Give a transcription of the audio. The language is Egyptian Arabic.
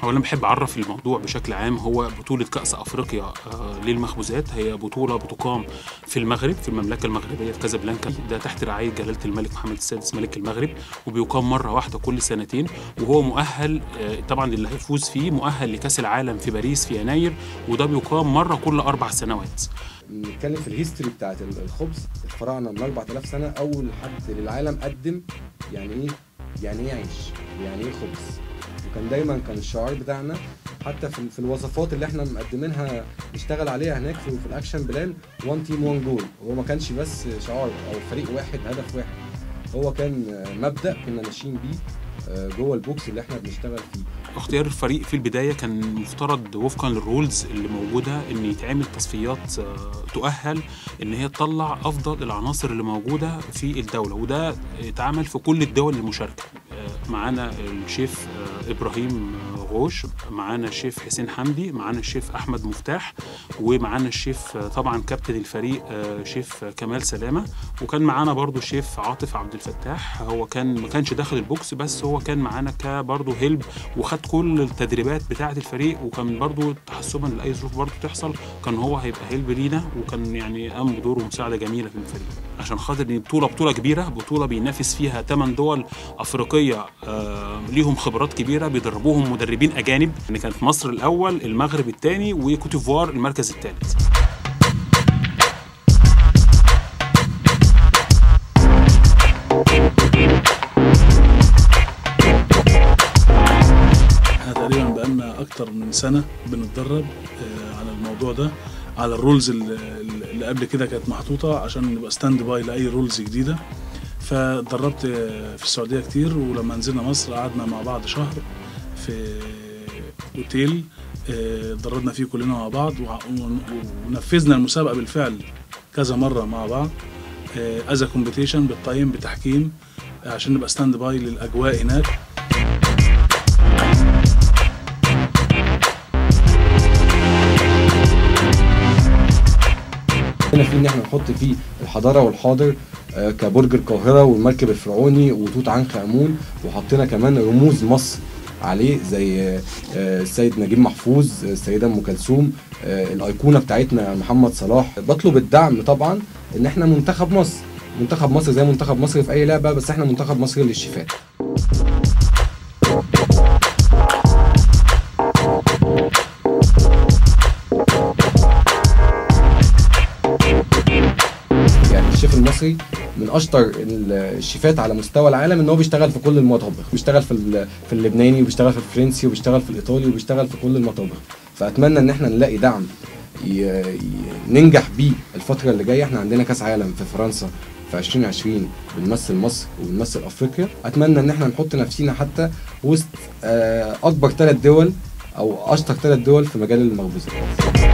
اولا بحب اعرف الموضوع بشكل عام هو بطوله كاس افريقيا آه، للمخبوزات هي بطوله بتقام في المغرب في المملكه المغربيه في كازابلانكا ده تحت رعايه جلاله الملك محمد السادس ملك المغرب وبيقام مره واحده كل سنتين وهو مؤهل آه، طبعا اللي هيفوز فيه مؤهل لكاس العالم في باريس في يناير وده بيقام مره كل اربع سنوات نتكلم في الهيستوري بتاعت الخبز الفراعنه من 4000 سنه اول حد للعالم قدم يعني ايه يعني ايه عيش يعني ايه خبز وكان دايما كان الشعار بتاعنا حتى في, في الوصفات اللي احنا مقدمينها نشتغل عليها هناك في, في الاكشن بلان وان تيم وان جول هو ما كانش بس شعار او فريق واحد هدف واحد هو كان مبدا كنا ماشيين بيه آه، جوه البوكس اللي احنا بنشتغل فيه اختيار الفريق في البدايه كان مفترض وفقا للرولز اللي موجوده ان يتعمل تصفيات آه، تؤهل ان هي تطلع افضل العناصر اللي موجوده في الدوله وده اتعمل في كل الدول المشاركه آه، معانا الشيف آه، ابراهيم غوش معانا الشيف حسين حمدي معانا الشيف احمد مفتاح ومعانا الشيف آه، طبعا كابتن الفريق آه، شيف كمال سلامه وكان معانا برضو الشيف عاطف عبد الفتاح هو كان ما كانش داخل البوكس بس هو كان معانا كبرضو هيلب وخد كل التدريبات بتاعه الفريق وكان برضو تحسبا لاي ظروف برضو تحصل كان هو هيبقى هيلب لينا وكان يعني قام بدوره مساعده جميله في الفريق عشان خاطر ان بطوله بطوله كبيره بطوله بينافس فيها 8 دول افريقيه آه ليهم خبرات كبيره بيدربوهم مدربين اجانب يعني كانت مصر الاول المغرب الثاني وكوتيفوار المركز الثالث احنا تقريبا بقالنا اكتر من سنه بنتدرب آه، على الموضوع ده على الرولز اللي اللي قبل كده كانت محطوطه عشان نبقى ستاند باي لاي رولز جديده فدربت آه، في السعوديه كتير ولما نزلنا مصر قعدنا مع بعض شهر في اوتيل آه، دربنا فيه كلنا مع بعض وع- ون- ونفذنا المسابقه بالفعل كذا مره مع بعض از كومبيتيشن بالتايم بتحكيم آه، عشان نبقى ستاند باي للاجواء هناك هنا في ان احنا نحط فيه الحضاره والحاضر آه، كبرج القاهره والمركب الفرعوني وتوت عنخ امون وحطينا كمان رموز مصر عليه زي آه، آه، السيد نجيب محفوظ آه، السيده ام كلثوم آه، الايقونه بتاعتنا محمد صلاح بطلب الدعم طبعا ان احنا منتخب مصر منتخب مصر زي منتخب مصر في اي لعبه بس احنا منتخب مصر للشيفات يعني الشيف المصري من اشطر ال- الشيفات على مستوى العالم ان هو بيشتغل في كل المطابخ بيشتغل في ال- في اللبناني وبيشتغل في الفرنسي وبيشتغل في الايطالي وبيشتغل في كل المطابخ فاتمنى ان احنا نلاقي دعم ي- ي- ننجح بيه الفتره اللي جايه احنا عندنا كاس عالم في فرنسا في 2020 بنمثل مصر وبنمثل افريقيا اتمنى ان احنا نحط نفسينا حتى وسط آه، اكبر ثلاث دول او اشطر ثلاث دول في مجال المخبوزات